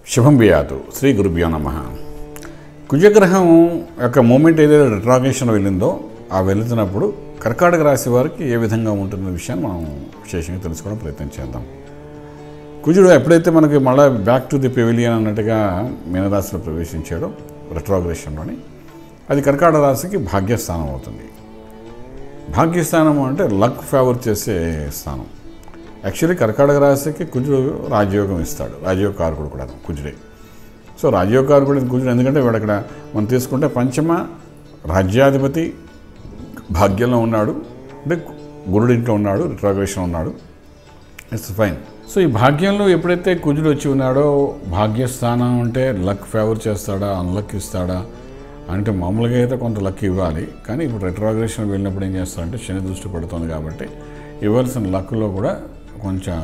శుభం బియాతు శ్రీ గురుభ్యో నమ కుజగ్రహం యొక్క మూమెంట్ ఏదైతే రిట్రాగేషన్ వెళ్ళిందో ఆ వెళుతున్నప్పుడు కర్కాటక రాశి వారికి ఏ విధంగా ఉంటున్న విషయాన్ని మనం విశేషంగా తెలుసుకోవడం ప్రయత్నం చేద్దాం కుజుడు ఎప్పుడైతే మనకి మళ్ళీ బ్యాక్ టు ది పెవిలియన్ అన్నట్టుగా మీనరాశిలో ప్రవేశించాడో రెట్రాగ్రేషన్లోని అది కర్కాటక రాశికి భాగ్యస్థానం అవుతుంది భాగ్యస్థానం అంటే లక్ ఫేవర్ చేసే స్థానం యాక్చువల్లీ కర్కాటక రాశికి కుజుడు రాజయోగం ఇస్తాడు రాజయోగ కారకుడు కూడా కుజుడే సో రాజయోగ కారకుడు కుజుడు ఎందుకంటే వాడు అక్కడ మనం తీసుకుంటే పంచమ రాజ్యాధిపతి భాగ్యంలో ఉన్నాడు అంటే గురుడి ఇంట్లో ఉన్నాడు రిట్రాగ్రేషన్ ఉన్నాడు ఇట్స్ ఫైన్ సో ఈ భాగ్యంలో ఎప్పుడైతే కుజుడు వచ్చి ఉన్నాడో భాగ్యస్థానం అంటే లక్ ఫేవర్ చేస్తాడా అన్లక్ ఇస్తాడా అంటే మామూలుగా అయితే కొంత లక్ ఇవ్వాలి కానీ ఇప్పుడు రెట్రాగ్రేషన్ వెళ్ళినప్పుడు ఏం చేస్తారంటే శని దృష్టి పడుతుంది కాబట్టి ఇవ్వాల్సిన లక్లో కూడా కొంచెం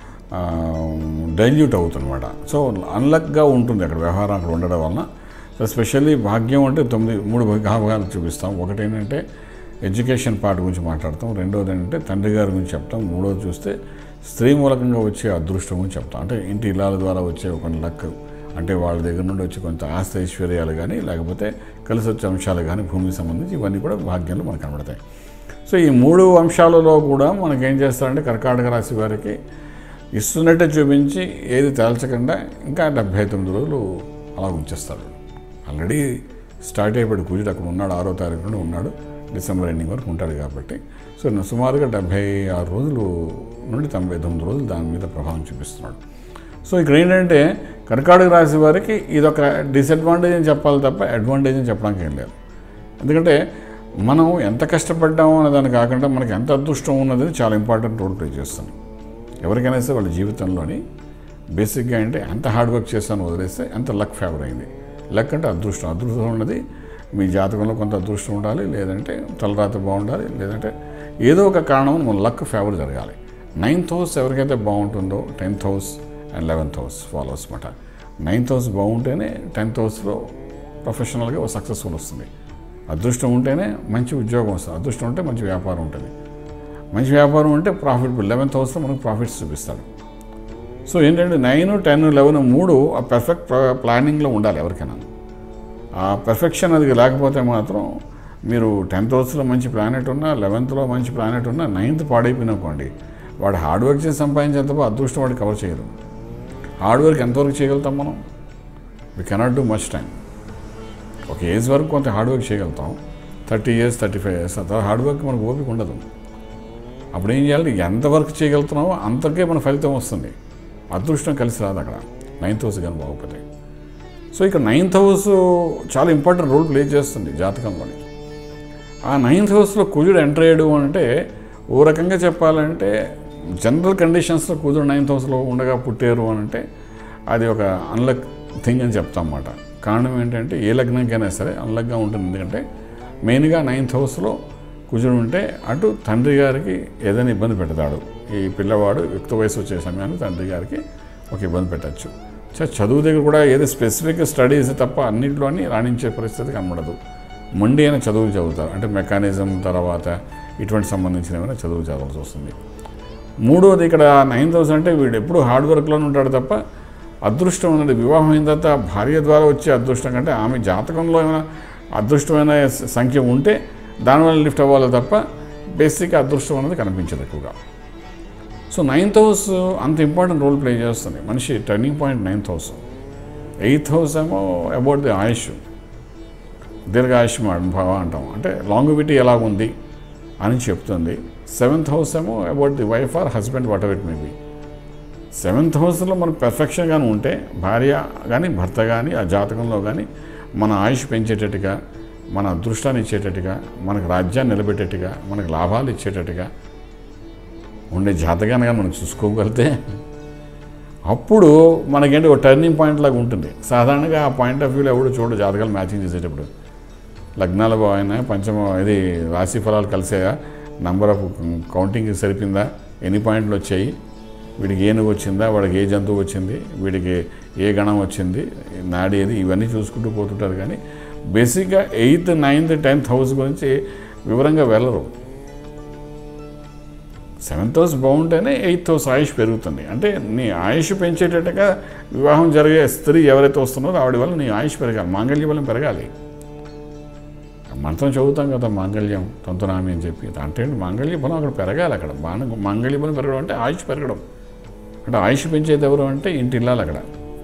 డైల్యూట్ అవుతుందన్నమాట సో అన్లక్గా ఉంటుంది అక్కడ వ్యవహారం అక్కడ ఉండడం వలన సో స్పెషల్లీ భాగ్యం అంటే తొమ్మిది మూడు భాగాలు చూపిస్తాం ఒకటి ఏంటంటే ఎడ్యుకేషన్ పార్ట్ గురించి మాట్లాడతాం రెండోది ఏంటంటే తండ్రి గారి గురించి చెప్తాం మూడోది చూస్తే స్త్రీ మూలకంగా వచ్చే అదృష్టం గురించి చెప్తాం అంటే ఇంటి ఇళ్ళ ద్వారా వచ్చే ఒక లక్ అంటే వాళ్ళ దగ్గర నుండి వచ్చే కొంత ఆస్తి ఐశ్వర్యాలు కానీ లేకపోతే కలిసి వచ్చే అంశాలు కానీ భూమికి సంబంధించి ఇవన్నీ కూడా భాగ్యంలో మనకు కనబడతాయి సో ఈ మూడు అంశాలలో కూడా మనకి ఏం చేస్తారంటే కర్కాటక రాశి వారికి ఇస్తున్నట్టే చూపించి ఏది తేల్చకుండా ఇంకా డెబ్భై తొమ్మిది రోజులు అలా ఉంచేస్తాడు ఆల్రెడీ స్టార్ట్ అయిపోయాడు కుజుడు అక్కడ ఉన్నాడు ఆరో తారీఖు నుండి ఉన్నాడు డిసెంబర్ ఎండింగ్ వరకు ఉంటాడు కాబట్టి సో సుమారుగా డెబ్భై ఆరు రోజులు నుండి తొంభై తొమ్మిది రోజులు దాని మీద ప్రభావం చూపిస్తున్నాడు సో ఇక్కడ ఏంటంటే కర్కాటక రాశి వారికి ఇదొక డిసడ్వాంటేజ్ అని చెప్పాలి తప్ప అడ్వాంటేజ్ అని చెప్పడానికి ఏం లేదు ఎందుకంటే మనం ఎంత కష్టపడ్డామో అనే దాన్ని కాకుండా మనకి ఎంత అదృష్టం ఉన్నది చాలా ఇంపార్టెంట్ రోల్ ప్లే చేస్తుంది ఎవరికైనా సరే వాళ్ళ జీవితంలోని బేసిక్గా అంటే ఎంత హార్డ్ వర్క్ చేస్తాను వదిలేస్తే ఎంత లక్ ఫేవర్ అయింది లక్ అంటే అదృష్టం అదృష్టం ఉన్నది మీ జాతకంలో కొంత అదృష్టం ఉండాలి లేదంటే తలరాత బాగుండాలి లేదంటే ఏదో ఒక కారణం మన లక్ ఫేవర్ జరగాలి నైన్త్ హౌస్ ఎవరికైతే బాగుంటుందో tenth house and eleventh house follows అనమాట నైన్త్ హౌస్ బాగుంటేనే టెన్త్ హౌస్లో ప్రొఫెషనల్గా ఒక సక్సెస్ఫుల్ వస్తుంది అదృష్టం ఉంటేనే మంచి ఉద్యోగం వస్తుంది అదృష్టం ఉంటే మంచి వ్యాపారం ఉంటుంది మంచి వ్యాపారం అంటే ప్రాఫిటబుల్ లెవెన్త్ హౌస్లో మనకు ప్రాఫిట్స్ చూపిస్తాడు సో ఏంటంటే నైన్ టెన్ లెవెన్ మూడు ఆ పెర్ఫెక్ట్ ప్లానింగ్లో ఉండాలి ఎవరికైనా ఆ పెర్ఫెక్షన్ అది లేకపోతే మాత్రం మీరు టెన్త్ హౌస్లో మంచి ప్లానెట్ ఉన్నా లెవెన్త్లో మంచి ప్లానెట్ ఉన్నా నైన్త్ పాడైపోయిననుకోండి వాడు హార్డ్ వర్క్ చేసి సంపాదించేంత అదృష్టం వాడు కవర్ చేయరు హార్డ్ వర్క్ ఎంతవరకు చేయగలుగుతాం మనం we cannot do much time ఒక ఏజ్ వరకు కొంత హార్డ్ వర్క్ చేయగలుగుతాం thirty years thirty five years తర్వాత హార్డ్ వర్క్ మనకు ఓపిక ఉండదు అప్పుడు ఏం చేయాలి ఎంత వర్క్ చేయగలుగుతున్నామో అంతకే మన ఫలితం వస్తుంది అదృష్టం కలిసి రాదు అక్కడ నైన్త్ హౌస్ కానీ బాగుపోతే సో ఇక్కడ నైన్త్ హౌస్ చాలా ఇంపార్టెంట్ రోల్ ప్లే చేస్తుంది జాతకంలోని ఆ నైన్త్ హౌస్లో కుజుడు ఎంటర్ అయ్యడం అంటే ఓ రకంగా చెప్పాలంటే జనరల్ కండిషన్స్లో కుజుడు నైన్త్ హౌస్లో ఉండగా పుట్టారు అని అంటే అది ఒక అన్లక్ థింగ్ అని చెప్తాం అన్నమాట కారణం ఏంటంటే ఏ లగ్నంకైనా సరే అన్లక్గా ఉంటుంది ఎందుకంటే మెయిన్గా నైన్త్ హౌస్లో కుజుడు ఉంటే అటు తండ్రి గారికి ఏదైనా ఇబ్బంది పెడతాడు ఈ పిల్లవాడు యుక్త వయసు వచ్చే సమయాన్ని తండ్రి గారికి ఒక ఇబ్బంది పెట్టచ్చు చదువు దగ్గర కూడా ఏదో స్పెసిఫిక్ స్టడీస్ తప్ప అన్నింటిలోని రాణించే పరిస్థితి కనబడదు మొండి అయిన చదువులు చదువుతారు అంటే మెకానిజం తర్వాత ఇటువంటి సంబంధించిన ఏమైనా చదువు చదవాల్సి వస్తుంది మూడోది ఇక్కడ నైన్ థౌసండ్ అంటే వీడు ఎప్పుడు హార్డ్ వర్క్లోనే ఉంటాడు తప్ప అదృష్టం ఉన్నది వివాహం అయిన తర్వాత భార్య ద్వారా వచ్చే అదృష్టం కంటే ఆమె జాతకంలో ఏమైనా అదృష్టమైన సంఖ్య ఉంటే దానివల్ల లిఫ్ట్ అవ్వాలి తప్ప బేసిక్ అదృష్టం అనేది కనిపించదు ఎక్కువగా సో నైన్త్ హౌస్ అంత ఇంపార్టెంట్ రోల్ ప్లే చేస్తుంది మనిషి turning point ninth house eighth house ఏమో అబౌట్ ది ఆయుష్ దీర్ఘ ఆయుష్ భావ అంటాం అంటే లాంగివిటీ ఎలాగుంది అని చెప్తుంది సెవెంత్ హౌస్ ఏమో about the wife or husband whatever it may be seventh హౌస్లో మనం పెర్ఫెక్షన్ కానీ ఉంటే భార్య కానీ భర్త కానీ ఆ జాతకంలో కానీ మన ఆయుష్ పెంచేటట్టుగా మన అదృష్టాన్ని ఇచ్చేటట్టుగా మనకు రాజ్యాన్ని నిలబెట్టేట్టుగా మనకు లాభాలు ఇచ్చేటట్టుగా ఉండే జాతకాన్ని కానీ మనం చూసుకోగలిగితే అప్పుడు మనకేంటి ఒక టర్నింగ్ పాయింట్ లాగా ఉంటుంది సాధారణంగా ఆ పాయింట్ ఆఫ్ వ్యూలో ఎవడు చూడు జాతకాలు మ్యాచింగ్ చేసేటప్పుడు లగ్నాలు బాగున్నాయి పంచమ ఇది రాశి ఫలాలు కలిసాయా నంబర్ ఆఫ్ కౌంటింగ్ సరిపోయిందా ఎన్ని పాయింట్లు వచ్చాయి వీడికి ఏనుగు వచ్చిందా వాడికి ఏ జంతువు వచ్చింది వీడికి ఏ గణం వచ్చింది నాడి ఏది ఇవన్నీ చూసుకుంటూ పోతుంటారు కానీ బేసిక్గా ఎయిత్ నైన్త్ టెన్త్ హౌస్ గురించి వివరంగా వెళ్ళరు సెవెంత్ హౌస్ బాగుంటేనే ఎయిత్ హౌస్ ఆయుష్ పెరుగుతుంది అంటే నీ ఆయుష్ పెంచేటట్టుగా వివాహం జరిగే స్త్రీ ఎవరైతే వస్తున్నారో ఆవిడ వల్ల నీ ఆయుష్ పెరగాలి మాంగళ్య బలం పెరగాలి మంత్రం చదువుతాం కదా మాంగళ్యం తంతునామి అని చెప్పి అంటే ఏంటి మాంగళ్య బలం అక్కడ పెరగాలి అక్కడ మాన మాంగళ్య బలం పెరగడం అంటే ఆయుష్ పెరగడం అంటే ఆయుష్ పెంచేది ఎవరు అంటే ఇంటి ఇల్లాలి అక్కడ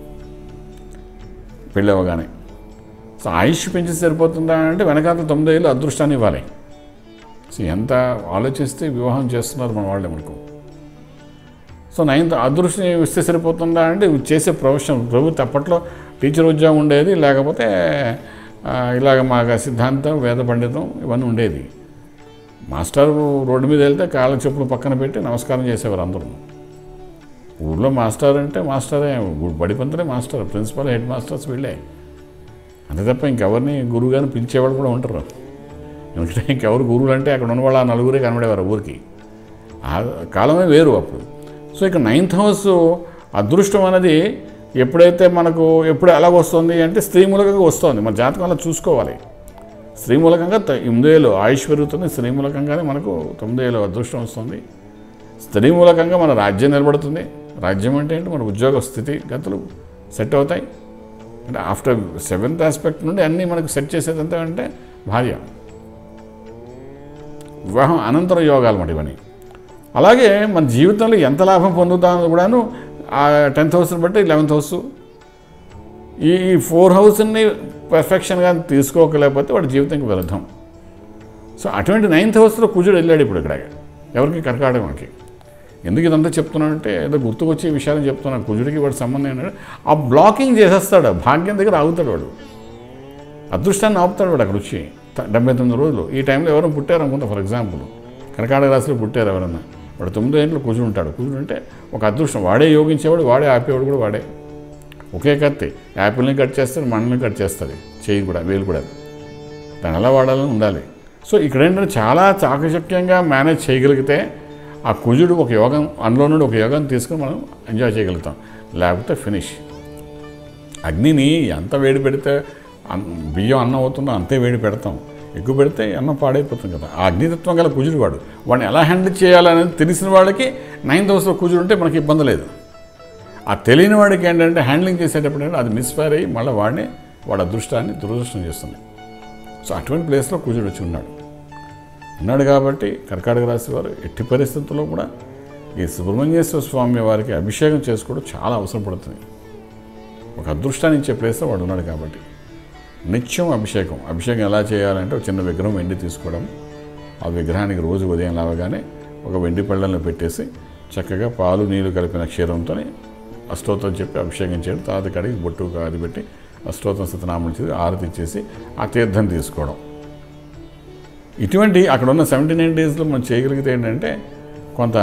పెళ్ళి అవ్వగానే సో ఆయుష్ పెంచి సరిపోతుందా అంటే వెనకాల తొమ్మిది ఏళ్ళు అదృష్టాన్ని ఇవ్వాలి సో ఎంత ఆలోచిస్తే వివాహం చేస్తున్నారు మన వాళ్ళే మనకు సో నైన్త్ అదృష్టం ఇస్తే సరిపోతుందా అంటే ఇవి చేసే ప్రొఫెషన్ ప్రభుత్వ అప్పట్లో టీచర్ ఉద్యోగం ఉండేది లేకపోతే ఆ, ఇలాగ మాకు సిద్ధాంతం వేద పండితం ఇవన్నీ ఉండేది మాస్టర్ రోడ్డు మీద వెళ్తే కాళ్ళ చెప్పులు పక్కన పెట్టి నమస్కారం చేసేవారు అందరూ ఊళ్ళో మాస్టర్ అంటే మాస్టరే బడి పంతలే మాస్టర్ ప్రిన్సిపల్ హెడ్ మాస్టర్స్ వీళ్ళే అంతే తప్ప ఇంకెవరిని గురువుగారిని పిలిచేవాళ్ళు కూడా ఉంటారు ఎందుకంటే ఇంకెవరు గురువులు అంటే అక్కడ ఉన్నవాళ్ళు ఆ నలుగురే కనబడేవారు ఊరికి ఆ కాలమే వేరు అప్పుడు సో ఇక నైన్త్ హౌస్ అదృష్టం అనేది ఎప్పుడైతే మనకు ఎప్పుడు ఎలా వస్తుంది అంటే స్త్రీ మూలకంగా వస్తుంది మన జాతకం అలా చూసుకోవాలి స్త్రీ మూలకంగా త- ఎనిమిదేళ్ళు ఆయుష్ పెరుగుతుంది స్త్రీ మూలకంగానే మనకు తొమ్మిదేళ్ళు అదృష్టం వస్తుంది స్త్రీ మూలకంగా మన రాజ్యం నిలబడుతుంది రాజ్యం అంటే ఏంటి మన ఉద్యోగ స్థితి గతులు సెట్ అవుతాయి అంటే ఆఫ్టర్ సెవెంత్ ఆస్పెక్ట్ నుండి అన్నీ మనకు సెట్ చేసేది ఎంత అంటే భార్య వివాహం అనంతర యోగాలు మాట ఇవన్నీ అలాగే మన జీవితంలో ఎంత లాభం పొందుతామో కూడాను ఆ టెన్త్ హౌస్ని బట్టి లెవెన్త్ హౌస్ ఈ ఈ ఫోర్ హౌస్ని పర్ఫెక్షన్గా తీసుకోకలేకపోతే వాడి జీవితానికి వ్యర్థం సో అటువంటి నైన్త్ హౌస్లో కుజుడు వెళ్ళాడు ఇప్పుడు ఇక్కడ ఎవరికి కర్కాటకంకి ఎందుకు ఇదంతా చెప్తున్నానంటే ఏదో గుర్తుకొచ్చే విషయాలు చెప్తున్నాను కుజుడికి వాడు సంబంధం ఏంటంటే ఆ బ్లాకింగ్ చేసేస్తాడు భాగ్యం దగ్గర ఆగుతాడు వాడు అదృష్టాన్ని ఆపుతాడు వాడు అక్కడ వచ్చి త- డెబ్బై తొమ్మిది రోజులు ఈ టైంలో ఎవరైనా పుట్టారు అనుకుంటా ఫర్ ఎగ్జాంపుల్ కర్కాటక రాశిలో పుట్టారు ఎవరన్నా వాడు తొమ్మిది ఏళ్ళు కుజుడు ఉంటాడు కుజుడు అంటే ఒక అదృష్టం వాడే యోగించేవాడు వాడే ఆపేవాడు కూడా వాడే ఒకే కత్తి యాపిల్ని కట్ చేస్తాడు మనల్ని కట్ చేస్తుంది చేయి కూడా వేలు కూడా దాన్ని ఎలా వాడాలని ఉండాలి సో ఇక్కడ ఏంటంటే చాలా చాకచక్యంగా మేనేజ్ చేయగలిగితే ఆ కుజుడు ఒక యోగం అందులో నుండి ఒక యోగం తీసుకుని మనం ఎంజాయ్ చేయగలుగుతాం లేకపోతే ఫినిష్ అగ్నిని ఎంత వేడి పెడితే అన్- బియ్యం అన్నం అవుతుందో అంతే వేడి పెడతాం ఎక్కువ పెడితే అన్నం పాడైపోతుంది కదా ఆ అగ్నితత్వం గల కుజుడు వాడు వాడిని ఎలా హ్యాండిల్ చేయాలనేది తెలిసిన వాళ్ళకి నైన్త్ హౌస్లో కుజుడు ఉంటే మనకి ఇబ్బంది లేదు ఆ తెలియని వాడికి ఏంటంటే హ్యాండ్లింగ్ చేసేటప్పుడు ఏంటంటే అది మిస్ఫైర్ అయ్యి మళ్ళీ వాడిని వాడి అదృష్టాన్ని దురదృష్టం చేస్తుంది సో అటువంటి ప్లేస్లో కుజుడు వచ్చి ఉన్నాడు ఉన్నాడు కాబట్టి కర్కాటక రాశి వారు ఎట్టి పరిస్థితుల్లో కూడా ఈ సుబ్రహ్మణ్యేశ్వర స్వామి వారికి అభిషేకం చేసుకోవడం చాలా అవసరం పడుతుంది ఒక అదృష్టాన్ని ఇచ్చే ప్లేస్లో వాడు ఉన్నాడు కాబట్టి నిత్యం అభిషేకం అభిషేకం ఎలా చేయాలంటే ఒక చిన్న విగ్రహం వెండి తీసుకోవడం ఆ విగ్రహానికి రోజు ఉదయం లేవగానే ఒక వెండి పళ్ళల్లో పెట్టేసి చక్కగా పాలు నీళ్లు కలిపిన క్షీరంతో అష్టోత్తరం చెప్పి అభిషేకం చేయడం తర్వాత కడిగి బొట్టు అది పెట్టి అష్టోత్తరం సతనామం చేసి ఆరతి ఇచ్చేసి ఆ తీర్థం తీసుకోవడం ఇటువంటి అక్కడ ఉన్న సెవెంటీ నైన్ డేస్లో మనం చేయగలిగితే ఏంటంటే కొంత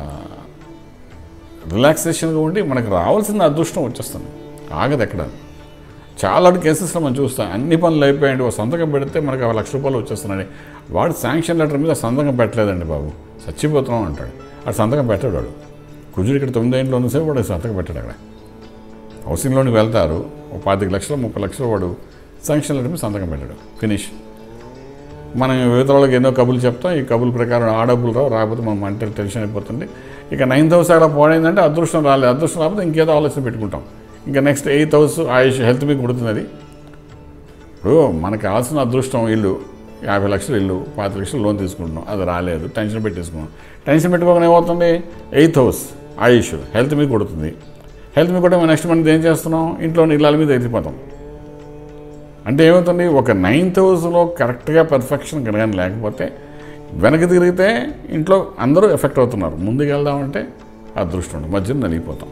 రిలాక్సేషన్గా ఉండి మనకు రావాల్సిన అదృష్టం వచ్చేస్తుంది ఆగదు ఎక్కడ చాలా కేసెస్లో మనం చూస్తాం అన్ని పనులు అయిపోయాయండి ఒక సంతకం పెడితే మనకు ఆ లక్ష రూపాయలు వచ్చేస్తున్నాయి వాడు శాంక్షన్ లెటర్ మీద సంతకం పెట్టలేదండి బాబు చచ్చిపోతున్నాం అంటాడు ఆ సంతకం పెట్టాడు వాడు కుజుడు ఇక్కడ తొమ్మిది ఇంట్లో ఉన్నసేపు వాడు సంతకం పెట్టాడు అక్కడ హౌసింగ్ లోన్కి వెళ్తారు ఒక పాతిక లక్షలు ముప్పై లక్షలు వాడు శాంక్షన్ లెటర్ మీద సంతకం పెట్టాడు ఫినిష్ మనం వివిధ వాళ్ళకి ఎన్నో కబుర్లు చెప్తాం ఈ కబుర్ల ప్రకారం ఆ డబ్బులు రావు రాకపోతే మనం అంటే టెన్షన్ అయిపోతుంది ఇక నైన్త్ హౌస్ అక్కడ పోయిందంటే అదృష్టం రాలేదు అదృష్టం రాకపోతే ఇంకేదో ఆలోచన పెట్టుకుంటాం ఇంకా నెక్స్ట్ ఎయిత్ హౌస్ ఆయుష్ హెల్త్ మీకు కుడుతుంది అది ఇప్పుడు మనకు కావాల్సిన అదృష్టం ఇల్లు యాభై లక్షలు ఇల్లు పాతి లక్షలు లోన్ తీసుకుంటున్నాం అది రాలేదు టెన్షన్ పెట్టేసుకున్నాం టెన్షన్ పెట్టుకోగానే ఏమవుతుంది ఎయిత్ హౌస్ ఆయుష్ హెల్త్ మీకు కొడుతుంది హెల్త్ మీకు కూడా నెక్స్ట్ మనం ఏం చేస్తున్నాం ఇంట్లో ఇళ్ళ మీద ఎత్తిపోతాం అంటే ఏమవుతుంది ఒక నైన్త్ హౌస్లో కరెక్ట్గా పర్ఫెక్షన్ కానీ లేకపోతే వెనక్కి తిరిగితే ఇంట్లో అందరూ ఎఫెక్ట్ అవుతున్నారు ముందుకు వెళ్దామంటే అదృష్టం ఉండదు మధ్యలో నలిగిపోతాం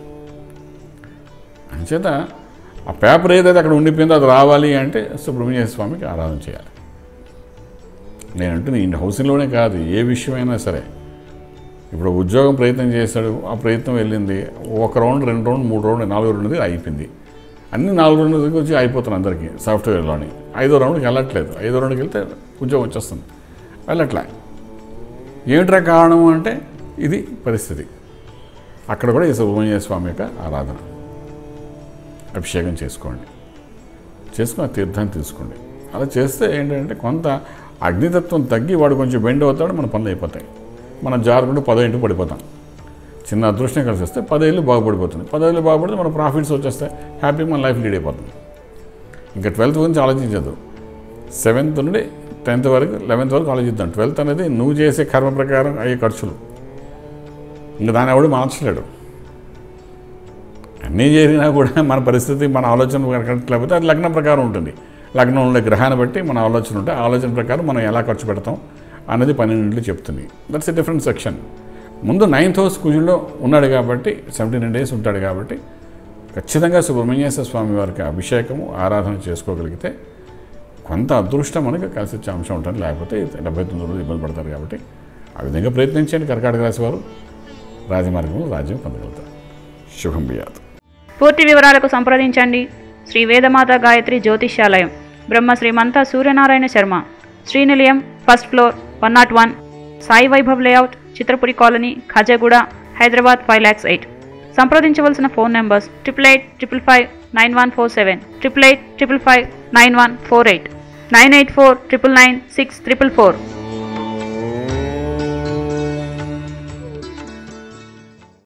అంచేత ఆ పేపర్ ఏదైతే అక్కడ ఉండిపోయిందో అది రావాలి అంటే సుబ్రహ్మణ్య స్వామికి ఆరాధన చేయాలి నేనంటే నీ హౌసింగ్లోనే కాదు ఏ విషయమైనా సరే ఇప్పుడు ఉద్యోగం ప్రయత్నం చేశాడు ఆ ప్రయత్నం వెళ్ళింది ఒక రౌండ్ రెండు రౌండ్ మూడు రౌండ్ నాలుగు రౌండ్ అయిపోయింది అన్ని నాలుగు రౌండ్ దగ్గర వచ్చి అయిపోతున్నాయి అందరికీ సాఫ్ట్వేర్లోని ఐదో రౌండ్కి వెళ్ళట్లేదు ఐదో రౌండ్కి వెళ్తే ఉద్యోగం వచ్చేస్తుంది వెళ్ళట్లే ఏమిట్రా కారణం అంటే ఇది పరిస్థితి అక్కడ కూడా ఈ సుబ్రహ్మణ్య స్వామి యొక్క ఆరాధన అభిషేకం చేసుకోండి చేసుకుని ఆ తీర్థాన్ని తీసుకోండి అలా చేస్తే ఏంటంటే కొంత అగ్నితత్వం తగ్గి వాడు కొంచెం బెండ్ అవుతాడు మన పనులు అయిపోతాయి మనం జారుకుంటూ పదో ఇంటికి పడిపోతాం చిన్న అదృష్టం కలిసి వస్తే పదేళ్ళు బాగుపడిపోతుంది పదేళ్ళు బాగుపడితే మన ప్రాఫిట్స్ వచ్చేస్తాయి హ్యాపీ మన లైఫ్ లీడ్ అయిపోతుంది ఇంకా ట్వెల్త్ గురించి ఆలోచించదు సెవెంత్ నుండి టెన్త్ వరకు లెవెన్త్ వరకు ఆలోచిద్దాం ట్వెల్త్ అనేది నువ్వు చేసే కర్మ ప్రకారం అయ్యే ఖర్చులు ఇంకా దాన్ని ఎవడు మార్చలేడు అన్నీ చేసినా కూడా మన పరిస్థితి మన ఆలోచన కరెక్ట్ లేకపోతే అది లగ్నం ప్రకారం ఉంటుంది లగ్నం ఉండే గ్రహాన్ని బట్టి మన ఆలోచన ఉంటే ఆ ఆలోచన ప్రకారం మనం ఎలా ఖర్చు పెడతాం అనేది పన్నెండింటిలో చెప్తుంది దట్స్ ఎ డిఫరెంట్ సెక్షన్ ముందు నైన్త్ హౌస్ కుజుల్లో ఉన్నాడు కాబట్టి సెవెంటీ నైన్ డేస్ ఉంటాడు కాబట్టి ఖచ్చితంగా సుబ్రహ్మణ్యేశ్వర స్వామి వారికి అభిషేకము ఆరాధన చేసుకోగలిగితే కొంత అదృష్టం మనకి కలిసి వచ్చే అంశం ఉంటుంది లేకపోతే డెబ్బై తొమ్మిది రోజులు ఇబ్బంది పడతారు కాబట్టి ఆ విధంగా ప్రయత్నించండి కర్కాటక రాశి వారు రాజమార్గంలో రాజ్యం పొందగలుగుతారు శుభం బియాత్ పూర్తి వివరాలకు సంప్రదించండి Shri Vedamata Gayatri Jyotishyalayam Brahma Shrimantha Suryanarayana Sharma Srinilayam first floor one not one Sai Vaibhav layout Chitrapuri colony Khajaguda Hyderabad five lakhs eight సంప్రదించవలసిన phone numbers triple eight triple five nine one four seven triple eight triple five nine one four eight nine eight four triple nine six triple four